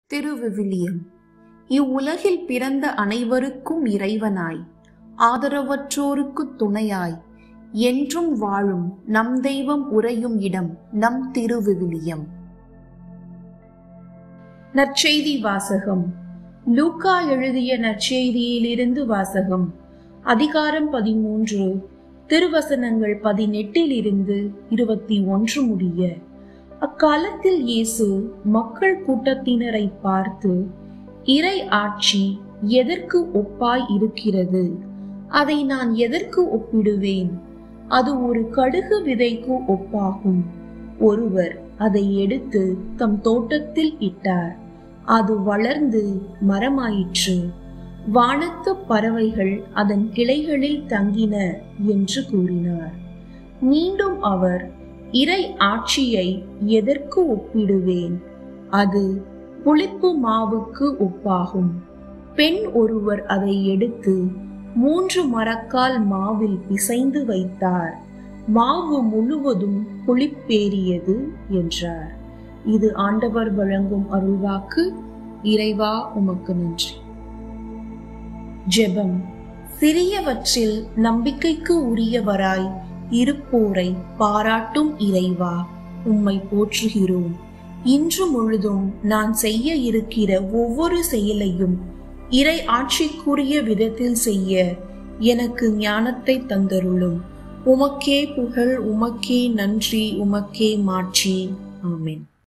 திருவிவிலியம் இவ்வுலகில் பிறந்த அனைவருக்கும் இறைவனாய் ஆதரவற்றோருக்கு துணையாய் என்றும் வாழும் நம் தெய்வம் உறையும் இடம் நம் திருவிவிலியம் நற்செய்தி வாசகம் லூக்கா எழுதிய நற்செய்தியிலிருந்து வாசகம் அதிகாரம் பதிமூன்று திருவசனங்கள் பதினெட்டிலிருந்து இருபத்தி ஒன்று முடிய அக்காலத்தில் இயேசு மக்கள் கூட்டத்தினரை பார்த்து இறை ஆட்சி எதற்கு ஒப்பாய் இருக்கிறது அதை நான் எதற்கு ஒப்பிடுவேன் அது ஒரு கடுகு விதைக்கு ஒப்பாகும் ஒருவர் அதை எடுத்து தம் தோட்டத்தில் இட்டார் அது வளர்ந்து மரமாயிற்று வானத்து பறவைகள் அதன் கிளைகளில் தங்கின என்று கூறினார் மீண்டும் அவர் இறை ஆட்சியை எதற்கு ஒப்பிடுவேன் அது புளிப்பு மாவுக்கு ஒப்பாகும் பெண் ஒருவர் அதை எடுத்து மூன்று மரக்கால் மாவில் பிசைந்து வைத்தார் மாவு முழுவதும் புளிப்பேறியது என்றார் இது ஆண்டவர் வழங்கும் அருள்வாக்கு இறைவா உமக்கு நன்றி ஜெபம் சிறியவற்றில் நம்பிக்கைக்கு உரியவராய் இருப்போரை பாராட்டும் இறைவா உம்மை போற்றுகிறோம் இன்று முழுதும் நான் செய்ய இருக்கிற ஒவ்வொரு செயலையும் இறை ஆட்சிக்குரிய விதத்தில் செய்ய எனக்கு ஞானத்தை தந்தருளும் உமக்கே புகழ் உமக்கே நன்றி உமக்கே மாட்சி ஆமென்